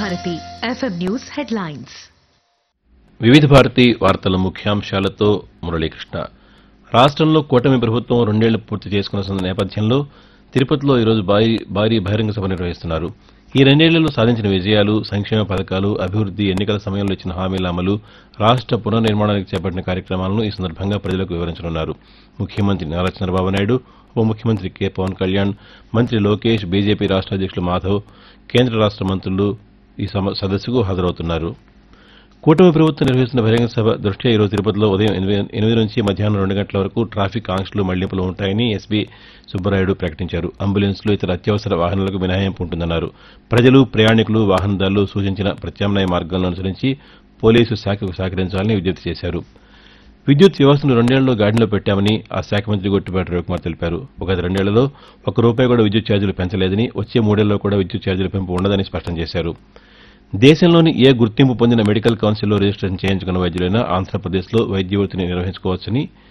Bharati FM news headlines వివిధ భారతి వార్తల ముఖ్యాంశాలతో మురళీకృష్ణ రాష్ట్రంలో కూటమి ప్రభుత్వం రెండేళ్లు పూర్తి చేసుకున్న నేపథ్యంలో తిరుపతిలో ఈరోజు భారీ భారీ బహిరంగ సభ నిర్వహిస్తున్నారు ఈ రెండేళ్లలో సాధించిన విజయాలు సంక్షేమ పథకాలు అభివృద్ది ఎన్నికల సమయంలో ఇచ్చిన హామీల అమలు రాష్ట్ర పునర్నిర్మాణానికి చేపట్టిన కార్యక్రమాలను ఈ సందర్భంగా ప్రజలకు వివరించనున్నారు ముఖ్యమంత్రి నారా చంద్రబాబు నాయుడు ఉప ముఖ్యమంత్రి కె పవన్ కళ్యాణ్ మంత్రి లోకేష్ బీజేపీ రాష్ట్ర అధ్యక్షులు మాధవ్ కేంద్ర రాష్ట్ర మంత్రులు ఈ సమ- సదస్సుకు హాజరవుతున్నారు కూటమి ప్రభుత్వం నిర్వహిస్తున్న బహిరంగ సభ దృష్ట్యా ఈరోజు తిరుపతిలో ఉదయం ఎనిమిది ఎనిమిది నుంచి మధ్యాహ్నం రెండు గంటల వరకు ట్రాఫిక్ ఆంక్షలు మళ్లింపులు ఉంటాయని ఎస్పీ సుబ్బరాయుడు ప్రకటించారు అంబులెన్స్లు ఇతర అత్యవసర వాహనాలకు మినహాయింపు ఉంటుందన్నారు ప్రజలు ప్రయాణికులు వాహనదారులు సూచించిన ప్రత్యామ్నాయ మార్గాలను అనుసరించి పోలీసు శాఖకు సహకరించాలని విజ్ఞప్తి చేశారు విద్యుత్ వ్యవస్థను రెండేళ్లలో గాడిలో పెట్టామని ఆ శాఖ మంత్రి గొట్టిపాటి రవికుమార్ తెలిపారు గత రెండేళ్లలో ఒక్క రూపాయి కూడా విద్యుత్ ఛార్జీలు పెంచలేదని వచ్చే మూడేళ్లలో కూడా విద్యుత్ ఛార్జీల పెంపు ఉండదని స్పష్టం చేశారు దేశంలోని ఏ గుర్తింపు పొందిన మెడికల్ కౌన్సిల్లో రిజిస్ట్రేషన్ చేయించుకున్న వైద్యులైనా ఆంధ్రప్రదేశ్లో వైద్య వృత్తిని నిర్వహించుకోవచ్చని